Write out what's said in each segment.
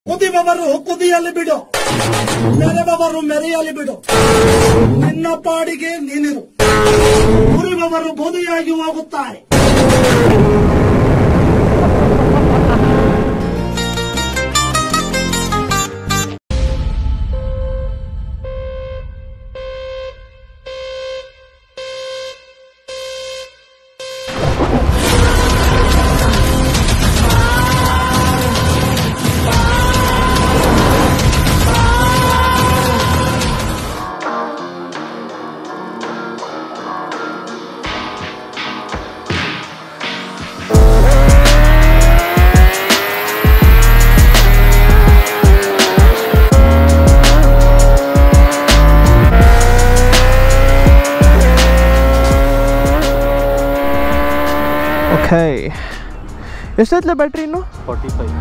ಕುದಿಬವರು ಕುದಿಯಲಿ ಬಿಡು ಮೆರೆಬವರು ಮೆರೆಯಲಿ ಬಿಡು ನಿನ್ನ ಪಾಡಿಗೆ ನೀನಿರು ಮುರಿಬವರು ಬುದಿಯಾಗಿ ಹೋಗುತ್ತಾರೆ ಓಕೆ ಎಷ್ಟೈತ್ಲೆ ಬ್ಯಾಟ್ರಿ ಇನ್ನು ಫಾರ್ಟಿ ಫೈವ್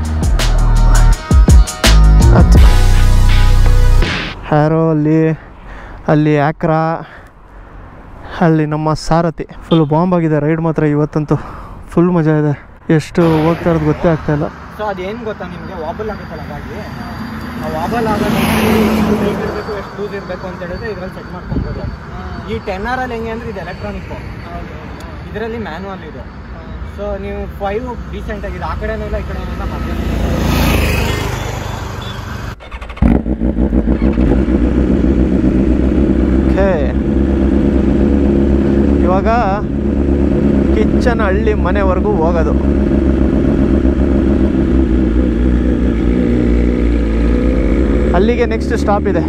ಹತ್ತು ಹ್ಯಾರೋ ಅಲ್ಲಿ ಅಲ್ಲಿ ಆಕ್ರಾ ಅಲ್ಲಿ ನಮ್ಮ ಸಾರಥಿ ಫುಲ್ ಬಾಂಬ್ ಆಗಿದೆ ರೈಡ್ ಮಾತ್ರ ಇವತ್ತಂತೂ ಫುಲ್ ಮಜಾ ಇದೆ ಎಷ್ಟು ಹೋಗ್ತಾ ಇರೋದು ಗೊತ್ತೇ ಆಗ್ತಾ ಇಲ್ಲ ಸೊ ಅದೇನು ಗೊತ್ತಾ ನಿಮಗೆ ವಾಬಲ್ ಆಗುತ್ತಲ್ಲ ಗಾಡಿ ಆ ವಾಬಲ್ ಆಗೋದು ಎಷ್ಟು ಟೈಟ್ ಇರಬೇಕು ಎಷ್ಟು ಲೂಸ್ ಇರಬೇಕು ಅಂತ ಹೇಳಿದ್ರೆ ಇದ್ರಲ್ಲಿ ಸೆಟ್ ಮಾಡ್ಕೊಬೋದು ಈ ಟೆನ್ ಆರಲ್ಲಿ ಹೆಂಗೆ ಅಂದ್ರೆ ಇದು ಎಲೆಕ್ಟ್ರಾನಿಕ್ ಇದರಲ್ಲಿ ಮ್ಯಾನುವಲ್ ಇದೆ ಸೊ ನೀವು ಫೈವ್ ಡೀಸೆಂಟ್ ಆಗಿದೆ ಆ ಕಡೆನೂ ಇಲ್ಲ ಈ ಕಡೆನೂ ಇಲ್ಲ ಮಧ್ಯ ಓಕೆ ಇವಾಗ ಕಿಚ್ಚನ ಹಳ್ಳಿ ಮನೆವರೆಗೂ ಹೋಗೋದು ಅಲ್ಲಿಗೆ ನೆಕ್ಸ್ಟ್ ಸ್ಟಾಪ್ ಇದೆ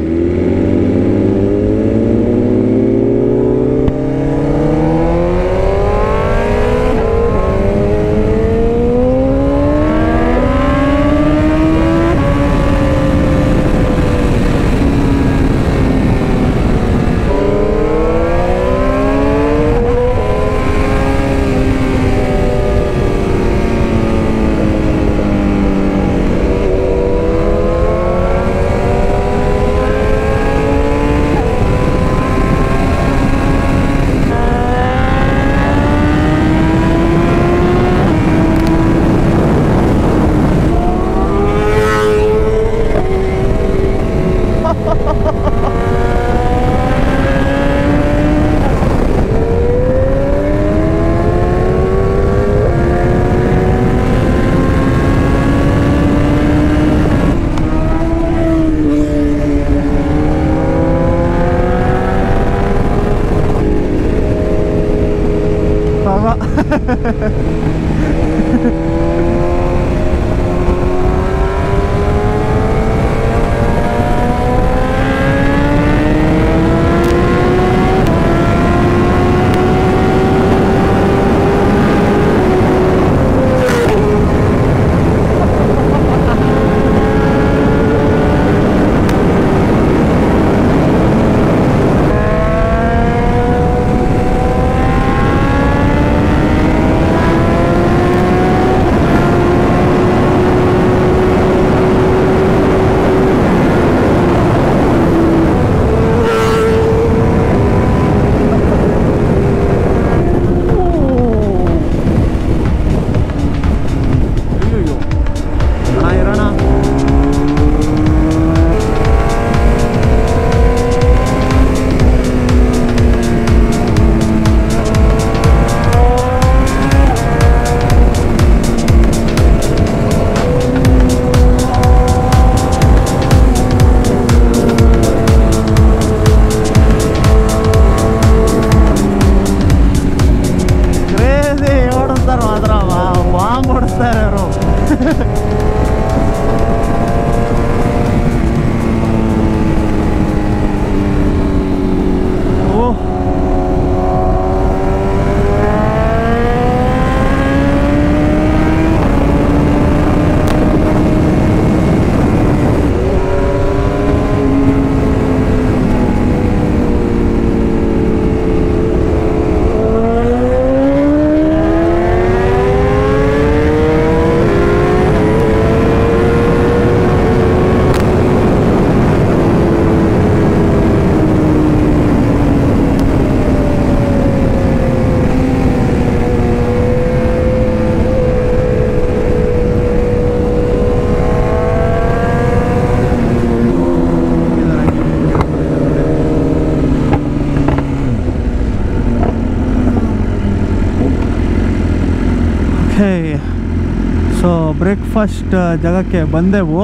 ಬ್ರೇಕ್ಫಾಸ್ಟ್ ಜಾಗಕ್ಕೆ ಬಂದೆವು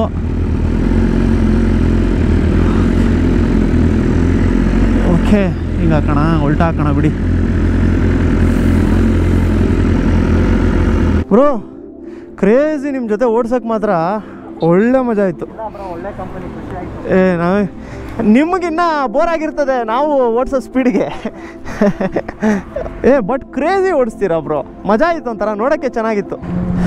ಓಕೆ ಈಗ ಹಾಕೋಣ ಉಲ್ಟಾ ಹಾಕೋಣ ಬಿಡಿ ಬ್ರೋ ಕ್ರೇಜಿ ನಿಮ್ಮ ಜೊತೆ ಓಡ್ಸೋಕೆ ಮಾತ್ರ ಒಳ್ಳೆ ಮಜಾ ಆಯಿತು ಒಳ್ಳೆ ಕಂಪನಿ ಖುಷಿ ಆಯ್ತು ಏ ನಾವು ನಿಮಗಿನ್ನ ಬೋರ್ ಆಗಿರ್ತದೆ ನಾವು ಓಡಿಸೋ ಸ್ಪೀಡ್ಗೆ ಏ ಬಟ್ ಕ್ರೇಜಿ ಓಡಿಸ್ತೀರಾ ಬ್ರೋ ಮಜಾ ಆಯಿತು ಒಂಥರ ನೋಡೋಕ್ಕೆ ಚೆನ್ನಾಗಿತ್ತು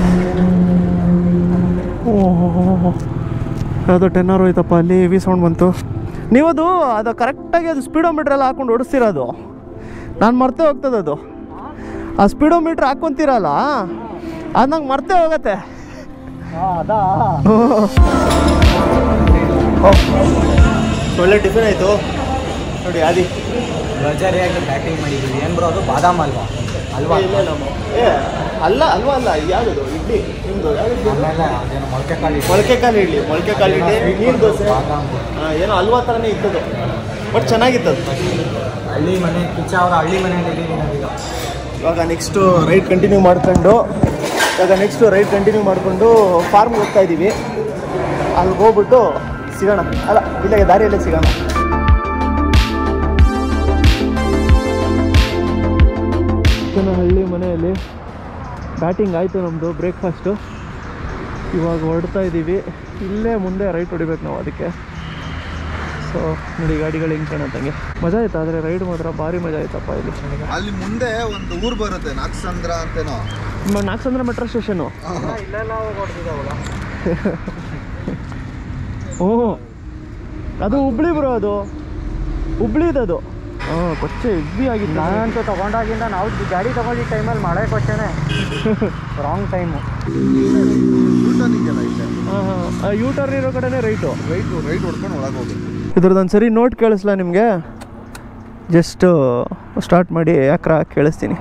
ಓಹೋ ಯಾವುದೋ ಟೆನ್ ಅವರ್ ಹೋಯ್ತಪ್ಪ ಅಲ್ಲಿ ವಿ ಸೌಂಡ್ ಬಂತು ನೀವದು ಅದು ಕರೆಕ್ಟಾಗಿ ಅದು ಸ್ಪೀಡೋಮೀಟ್ರ್ ಎಲ್ಲ ಹಾಕೊಂಡು ಓಡಿಸ್ತಿರೋದು ನಾನು ಮರ್ತೇ ಹೋಗ್ತದೆ ಅದು ಆ ಸ್ಪೀಡೋಮೀಟ್ರ್ ಹಾಕ್ಕೊಂತೀರಲ್ಲ ಅದು ನಂಗೆ ಮರ್ತೇ ಹೋಗತ್ತೆ ಅದಾ ಒಳ್ಳೆ ಟಿಫಿನ್ ಆಯಿತು ನೋಡಿ ಆದಿ ಭರ್ಜರಿಯಾಗಿ ಬ್ಯಾಟಿಂಗ್ ಮಾಡಿದ್ದೀವಿ ಏನು ಬ್ರೋ ಅದು ಬಾದಾಮ್ ಅಲ್ವಾ ಅಲ್ವಾ ಏ ಅಲ್ಲ ಅಲ್ವಾ ಅಲ್ಲ ಯಾವುದು ಇಡ್ಲಿ ನಿಮ್ಮದು ಯಾವುದು ಆಮೇಲೆ ಅದೇನು ಮೊಳಕೆ ಕಾಳು ಇತ್ತು. ಮೊಳಕೆ ಕಾಲು ಇಡ್ಲಿ ಮೊಳಕೆ ಕಾಲು ಇಡ್ಲಿ ಅದೇನೋ ನೀರು ದೋಸೆ ಬಾದಾಮ್. ಆ, ಏನೋ ಅಲ್ವಾ ಥರನೇ ಇತ್ತದು ಬಟ್ ಚೆನ್ನಾಗಿತ್ತದು ಹಳ್ಳಿ ಮನೆ ಕಿಚ್ಚ ಅವರ ಹಳ್ಳಿ ಮನೆಯಲ್ಲಿ ಇದ್ದೀವಿ ನಾವೀಗ ಇವಾಗ ನೆಕ್ಸ್ಟು ರೈಡ್ ಕಂಟಿನ್ಯೂ ಮಾಡ್ಕೊಂಡು ಇವಾಗ ನೆಕ್ಸ್ಟು ರೈಡ್ ಕಂಟಿನ್ಯೂ ಮಾಡಿಕೊಂಡು ಫಾರ್ಮ್ಗೆ ಹೋಗ್ತಾ ಇದ್ದೀವಿ ಅಲ್ಲಿಗೆ ಹೋಗ್ಬಿಟ್ಟು ಸಿಗೋಣ ಅಲ್ಲ ಇಲ್ಲಿಗೆ ದಾರಿಯಲ್ಲೇ ಸಿಗೋಣ ಹಳ್ಳಿ ಮನೆಯಲ್ಲಿ ಬ್ಯಾಟಿಂಗ್ ಆಯಿತು ನಮ್ಮದು ಬ್ರೇಕ್ಫಾಸ್ಟು ಇವಾಗ ಹೊರಡ್ತಾ ಇದ್ದೀವಿ ಇಲ್ಲೇ ಮುಂದೆ ರೈಟ್ ಹೊಡಿಬೇಕು ನಾವು ಅದಕ್ಕೆ ಸೊ ನೋಡಿ ಗಾಡಿಗಳು ಹಿಂಗೆ ಕಾಣತ್ತಂಗೆ ಮಜಾ ಆಯ್ತು ಆದರೆ ರೈಡ್ ಮಾತ್ರ ಭಾರಿ ಮಜಾ ಆಯ್ತಪ್ಪ ಇಲ್ಲಿ ಅಲ್ಲಿ ಮುಂದೆ ಒಂದು ಊರು ಬರುತ್ತೆ ನಾಗಸಂದ್ರ ಅಂತೇನೋ ನಾಲ್ಕು ಮೆಟ್ರೋ ಸ್ಟೇಷನು ಇಲ್ಲೆಲ್ಲ ಹೊಡೆದಿದ್ದಾವಲ್ಲ ಹ್ಞೂ ಅದು ಹುಬ್ಳಿ ಬರೋ ಅದು ಹುಬ್ಳಿದದು ಹಾಂ ಕೊಚ್ಚೆ ಹೆವಿ ಆಗಿತ್ತು ನಾನಂತೂ ತಗೊಂಡಾಗಿಂದ ನಾವು ಗಾಡಿ ತಗೊಂಡಿದ್ದ ಟೈಮಲ್ಲಿ ಮಳೆ ಕೊಚ್ಚೇನೆ ರಾಂಗ್ ಟೈಮು ಯೂಟರ್ನ್ ಇದೆಯಲ್ಲ ಇದೆ ಹಾಂ ಹಾಂ ಯೂ ಟರ್ನ್ ಇರೋ ಕಡೆನೇ ರೈಟು ರೈಟ್ ರೈಟ್ ಹೊಡ್ಕೊಂಡು ಒಳಗೆ ಹೋಗ್ಬೇಕು ಇದ್ರದ್ದೊಂದು ಸರಿ ನೋಟ್ ಕೇಳಿಸ್ಲಾ ನಿಮಗೆ ಜಸ್ಟ್ ಸ್ಟಾರ್ಟ್ ಮಾಡಿ ಯಾಕ್ರ ಕೇಳಿಸ್ತೀನಿ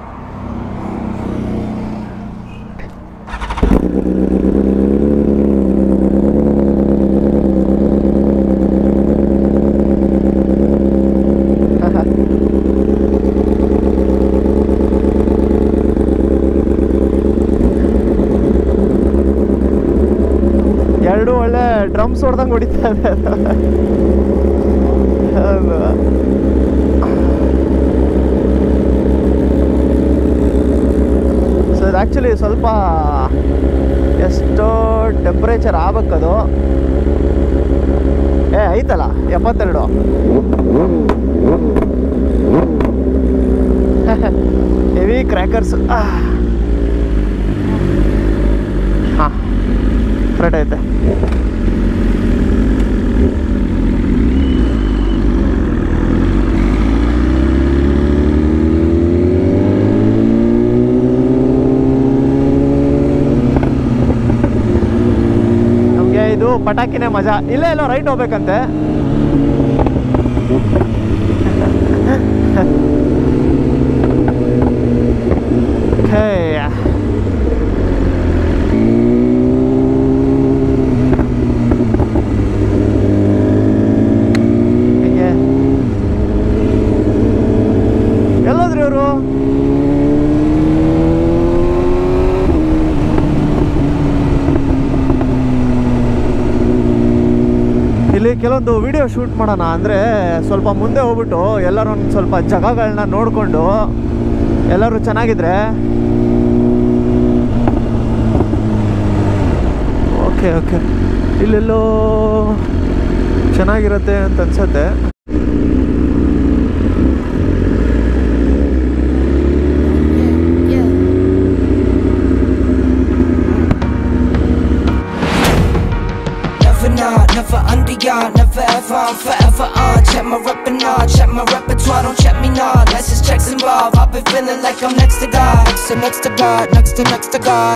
ಎರಡು ಒಳ್ಳೆ ಡ್ರಮ್ಸ್ ಹೊಡೆದಂಗೆ ಹೊಡಿತಾ ಇದೆ ಹೌದು. ಸೊ ಇದು ಆ್ಯಕ್ಚುಲಿ ಸ್ವಲ್ಪ ಎಷ್ಟೋ ಟೆಂಪ್ರೇಚರ್ ಆಗ್ಬೇಕದು ಏ ಐತಲ್ಲ ಎಪ್ಪತ್ತೆರಡು ಹೆವಿ ಕ್ರ್ಯಾಕರ್ಸ್ ಹಾಂ ಕರೆಕ್ಟ್ ಐತೆ ನಮಗೆ ಇದು ಪಟಾಕಿನೇ ಮಜಾ ಇಲ್ಲೇ ಎಲ್ಲೋ ರೈಟ್ ಹೋಗ್ಬೇಕಂತೆ ಹೇ ಹಿಂಗೆ ಎಲ್ಲೋದ್ರಿ ಇವರು ಇಲ್ಲಿ ಕೆಲವೊಂದು ವಿಡಿಯೋ ಶೂಟ್ ಮಾಡೋಣ ಅಂದರೆ ಸ್ವಲ್ಪ ಮುಂದೆ ಹೋಗ್ಬಿಟ್ಟು ಎಲ್ಲರೂ ಒಂದು ಸ್ವಲ್ಪ ಜಾಗಗಳನ್ನ ನೋಡಿಕೊಂಡು ಎಲ್ಲರೂ ಚೆನ್ನಾಗಿದ್ರೆ ಓಕೆ ಓಕೆ ಇಲ್ಲೆಲ್ಲೋ ಚೆನ್ನಾಗಿರುತ್ತೆ ಅಂತ ಅನ್ಸತ್ತೆ Never not, never under yard, never ever, I'm forever on. Check my repertoire, check my repertoire, don't check me now. Let's just check involved. I've been feeling like I'm next to God, next to next to God, next to next to God.